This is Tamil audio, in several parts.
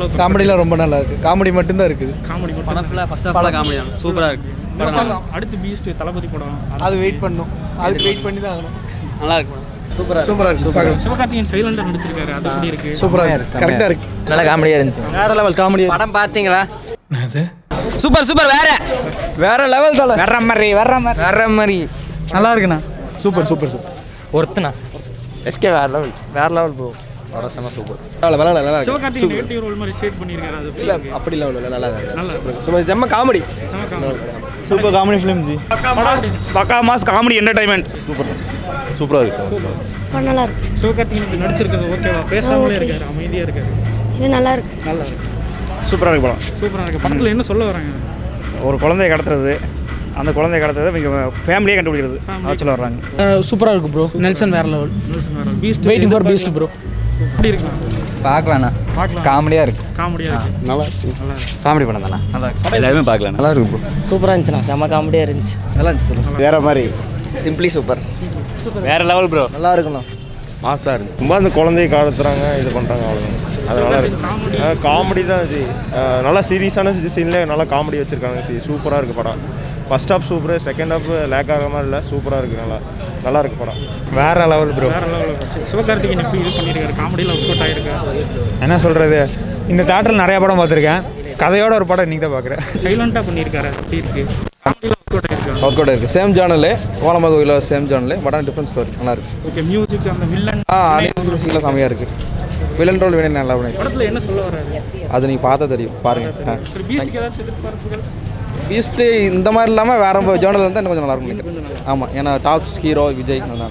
அளவுக்கு காமெடிலாம் ரொம்ப நல்லா இருக்குது காமெடி மட்டும்தான் இருக்குது காமெடி மட்டும் படம் ஃபுல்லாக ஃபஸ்ட் ஆஃப் காமெடி தான் சூப்பராக இருக்கு அடுத்து பீஸ்ட் தளபதி படம் அது வெயிட் பண்ணும் அதுக்கு வெயிட் பண்ணி தான் ஆகணும் நல்லா இருக்கு படம் சூப்பராக சூப்பராக இருக்குது பார்க்கலாம் சிவகார்த்திகேயன் சைலண்டா நடிச்சிருக்காரு அது எப்படி இருக்கு சூப்பராக இருக்குது கரெக்டாக இருக்குது நல்லா காமெடியாக இருந்துச்சு வேற லெவல் காமெடி படம் பார்த்தீங்களா சூப்பர் சூப்பர் வேற வேற லெவல் தான் வர்ற மாதிரி வர்ற மாதிரி வர்ற மாதிரி நல்லா இருக்குண்ணா சூப்பர் சூப்பர் சூப்பர் ஒருத்தனா எஸ்கே வேற லெவல் வேற லெவல் ப்ரோ படம் செம்ம சூப்பர் நல்லா நல்லா நல்லா சிவகார்த்திகேயன் நெகட்டிவ் ரோல் மாதிரி ஷேட் பண்ணியிருக்காரு அது எப்படி இல்லை இருக்கு? அப்படிலாம் ஒன்றும் இல்லை நல்லா தான் இருக்கு நல்லா இருக்கு. சும்மா செம்ம காமெடி செம comedy. Super comedy film ji பக்கா மாஸ் காமெடி என்டர்டைன்மெண்ட் சூப்பராக இருக்கு சார் நல்லா இருக்கு சிவகார்த்திகேயன் இப்படி நடிச்சிருக்கிறது ஓகேவா பேசாமலே இருக்காரு அமைதியா இருக்காரு இது நல்லா இருக்கு நல்லா இருக்கு சூப்பராக இருக்கு படம் சூப்பரா இருக்கு படத்துல என்ன சொல்ல வராங்க ஒரு குழந்தைய கடத்துறது அந்த குழந்தைய கடத்துறது மிக ஃபேமிலியே கண்டுபிடிக்கிறது அதை சொல்ல வர்றாங்க சூப்பராக இருக்கு ப்ரோ நெல்சன் வேற level Beast waiting for Beast bro எப்படி இருக்கலாம் பார்க்கலாண்ணா பார்க்கலாம் காமெடியாக இருக்கு காமெடியா இருக்கு நல்லா காமெடி படம் தானே நல்லா இருக்கு எல்லாருமே பார்க்கலாம் நல்லா இருக்கு ப்ரோ சூப்பராக இருந்துச்சுண்ணா செம்ம காமெடியாக இருந்துச்சு நல்லா இருந்துச்சு சார் வேற மாதிரி சிம்பிளி சூப்பர் வேற லெவல் ப்ரோ நல்லா இருக்கணும் மாசாக இருந்துச்சு ரொம்ப அந்த குழந்தைய கடத்துறாங்க இது பண்ணுறாங்க அவ்வளோதான் அது நல்லா இருக்கு காமெடி தான் இது அஹ் நல்லா சீரியஸான சீனில் நல்லா காமெடி வச்சுருக்காங்க சி சூப்பராக இருக்குது படம் first half super second half lag ஆகிற மாதிரி இல்லை சூப்பராக இருக்குது நல்லா நல்லா இருக்கு படம் வேற லெவல் ப்ரோ வேற லெவல் சிவகார்த்திகேயன் எப்படி இது பண்ணியிருக்காரு காமெடியில் ஒர்க் அவுட் ஆயிருக்கு என்ன சொல்கிறது இந்த தேட்டரில் நிறைய படம் பார்த்துருக்கேன் கதையோட ஒரு படம் இன்றைக்கி தான் பார்க்குறேன் சைலண்டா பண்ணியிருக்காரு எப்படி இருக்கு காமெடியில் ஒர்க் அவுட் ஆயிருக்கு ஒர்க் அவுட் இருக்குது சேம் ஜானல் கோலமது கோயில சேம் ஜானல் பட் ஆனால் டிஃப்ரெண்ட் ஸ்டோரி நல்லா இருக்கு ஓகே மியூசிக் அந்த வில்லன் ஆ அனைத்து மியூசிக்கில் செமையாக இருக்குது வில்லன் ரோல் வில்லன் நல்லா பண்ணி படத்துல என்ன சொல்ல வராரு அது நீங்கள் பார்த்தா தெரியும் பாருங்கள் சரி பீஸ்ட்க்கு ஏதாச்சும் எதிர்பார்ப்புகள் பீஸ்ட்டு இந்த மாதிரி இல்லாமல் வேற ஜானல் இருந்தால் இன்னும் கொஞ்சம் நல்லா இருக்கும் நினைக்கிறேன் ஆமாம் ஏன்னா டாப் ஹீரோ விஜய் நல்லா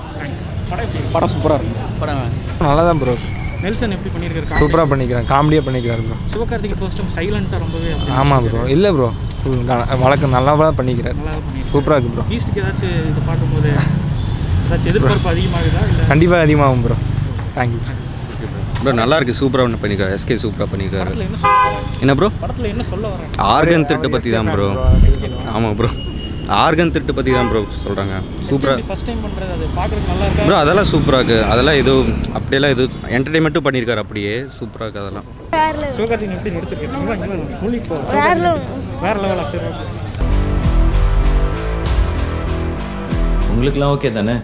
படம் சூப்பராக இருக்கும் படம் நல்லா தான் ப்ரோ நெல்சன் எப்படி பண்ணியிருக்காரு சூப்பராக பண்ணிக்கிறேன் காமெடியாக பண்ணிக்கிறாரு ப்ரோ சிவகார்த்திகேயன் ஃபர்ஸ்ட் டைம் சைலண்டா ரொம்பவே அப்படி ஆமாம் ப்ரோ இல்லை ப்ரோ ஃபுல் வழக்கம் நல்லா தான் பண்ணிக்கிறார் நல்லா பண்ணியிருக்காரு சூப்பராக இருக்குது ப்ரோ பீஸ்ட்க்கு ஏதாச்சும் இது பார்க்கும்போது ஏதாச்சும் எதிர்பார்ப்பு அதிகமாகுதா இல்லை கண்டிப்பாக அதிகமாகும் ப்ரோ தேங்க்யூ ப்ரோ நல்லா இருக்கு சூப்பராக ஒன்று பண்ணியிருக்காரு எஸ்கே சூப்பராக பண்ணியிருக்காரு படத்துல என்ன சொல்ல வராங்க என்ன ப்ரோ படத்துல என்ன சொல்ல வராங்க ஆர்கன் திருட்டு பற்றி தான் ப்ரோ ஆமாம் ப்ரோ ஆர்கன் திருட்டு பற்றி தான் ப்ரோ சொல்கிறாங்க சூப்பராக ஃபர்ஸ்ட் டைம் பண்றது அது பார்க்கறதுக்கு நல்லா இருக்கா ப்ரோ அதெல்லாம் சூப்பராக இருக்குது அதெல்லாம் எதுவும் அப்படியெல்லாம் எதுவும் என்டர்டைன்மெண்ட்டும் பண்ணியிருக்காரு அப்படியே சூப்பராக இருக்குது அதெல்லாம் சிவகார்த்திகேயன் எப்படி நடிச்சிருக்காரு சொல்லி போ வேற level. வேற லெவலா சரி okay. உங்களுக்குலாம் ஓகே தானே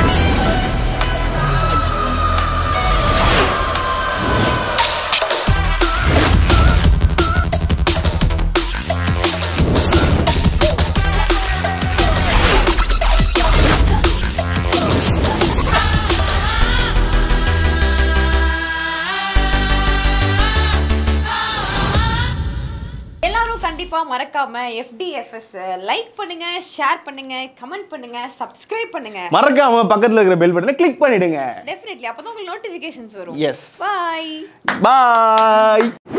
எல்லாரும் கண்டிப்பா மறக்காம எஃப்டிஎஃப்எஸ் லைக் பண்ணுங்க ஷேர் பண்ணுங்க கமெண்ட் பண்ணுங்க சப்ஸ்கிரைப் பண்ணுங்க மறக்காம பக்கத்தில் இருக்கிற பெல் பட்டனை கிளிக் பண்ணிடுங்க டெஃபினெட்லி அப்பதான் உங்களுக்கு நோட்டிபிகேஷன்ஸ் வரும் எஸ் பாய் பாய்